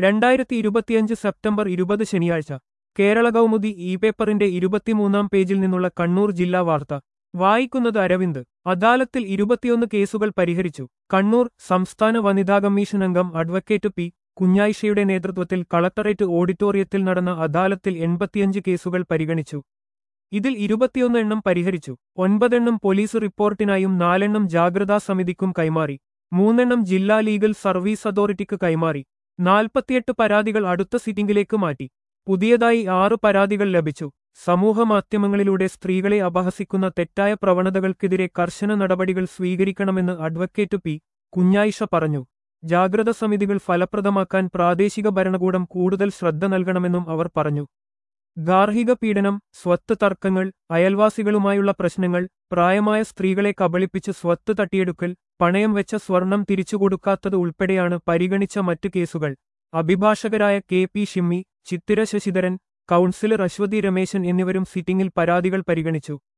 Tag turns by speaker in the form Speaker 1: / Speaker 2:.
Speaker 1: രണ്ടായിരത്തി ഇരുപത്തിയഞ്ച് സെപ്റ്റംബർ ഇരുപത് ശനിയാഴ്ച കേരള കൗമുദി ഇ പേപ്പറിന്റെ ഇരുപത്തിമൂന്നാം പേജിൽ നിന്നുള്ള കണ്ണൂർ ജില്ലാ വാർത്ത വായിക്കുന്നത് അരവിന്ദ് അദാലത്തിൽ ഇരുപത്തിയൊന്ന് കേസുകൾ പരിഹരിച്ചു കണ്ണൂർ സംസ്ഥാന വനിതാ കമ്മീഷൻ അംഗം അഡ്വക്കേറ്റ് പി കുഞ്ഞായിഷയുടെ നേതൃത്വത്തിൽ കളക്ടറേറ്റ് ഓഡിറ്റോറിയത്തിൽ നടന്ന അദാലത്തിൽ എൺപത്തിയഞ്ച് കേസുകൾ പരിഗണിച്ചു ഇതിൽ ഇരുപത്തിയൊന്ന് എണ്ണം പരിഹരിച്ചു ഒൻപതെണ്ണം പോലീസ് റിപ്പോർട്ടിനായും നാലെണ്ണം ജാഗ്രതാ സമിതിക്കും കൈമാറി മൂന്നെണ്ണം ജില്ലാ ലീഗൽ സർവീസ് അതോറിറ്റിക്ക് കൈമാറി നാൽപ്പത്തിയെട്ട് പരാതികൾ അടുത്ത സിറ്റിംഗിലേക്ക് മാറ്റി പുതിയതായി ആറ് പരാതികൾ ലഭിച്ചു സമൂഹമാധ്യമങ്ങളിലൂടെ സ്ത്രീകളെ അപഹസിക്കുന്ന തെറ്റായ പ്രവണതകൾക്കെതിരെ കർശന നടപടികൾ സ്വീകരിക്കണമെന്ന് അഡ്വക്കേറ്റ് പി കുഞ്ഞായിഷ പറഞ്ഞു ജാഗ്രത സമിതികൾ ഫലപ്രദമാക്കാൻ പ്രാദേശിക ഭരണകൂടം കൂടുതൽ ശ്രദ്ധ നൽകണമെന്നും അവർ പറഞ്ഞു ഗാർഹിക പീഡനം സ്വത്ത് തർക്കങ്ങൾ അയൽവാസികളുമായുള്ള പ്രശ്നങ്ങൾ പ്രായമായ സ്ത്രീകളെ കബളിപ്പിച്ച് സ്വത്ത് തട്ടിയെടുക്കൽ പണയം വെച്ച സ്വർണം തിരിച്ചുകൊടുക്കാത്തത് ഉൾപ്പെടെയാണ് പരിഗണിച്ച മറ്റു കേസുകൾ അഭിഭാഷകരായ K P Shimmi Chithira Sasidharan councillor Aswathy Rameshan എന്നിവരും സിറ്റിംഗിൽ പരാതികൾ പരിഗണിച്ചു